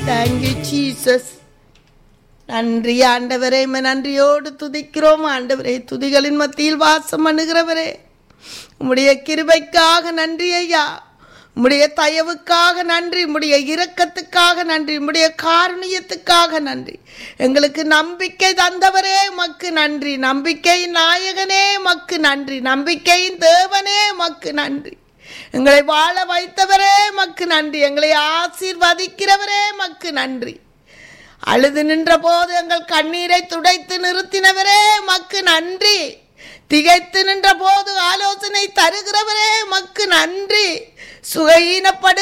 thank you Jesus நன்றி ஆண்டவரே உம்மை நன்றியோடு துதிக்கிறோம் ஆண்டவரே துதிகளின் மத்தியில் வாசம் பண்ணுகிறவரே உம்முடைய கிருபைக்காக நன்றி ஐயா உம்முடைய தயவுக்காக நன்றி உம்முடைய இரக்கத்துக்காக நன்றி உம்முடைய காரணியத்துக்காக நன்றி எங்களுக்கு நம்பிக்கை தந்தவரே மக்கு நன்றி நம்பிக்கையின் நாயகனே மக்கு நன்றி நம்பிக்கையின் தேவனே மக்கு நன்றி எங்களை வாழ வைத்தவரே மக்கு நன்றி எங்களை ஆசீர்வதிக்கிறவரே மக்கு நன்றி அழுது நின்ற போது எங்கள் கண்ணீரை துடைத்து நிறுத்தினவரே மக்கு நன்றி திகைத்து நின்ற போது ஆலோசனை தருகிறவரே மக்கு நன்றி சுகையீனப்படு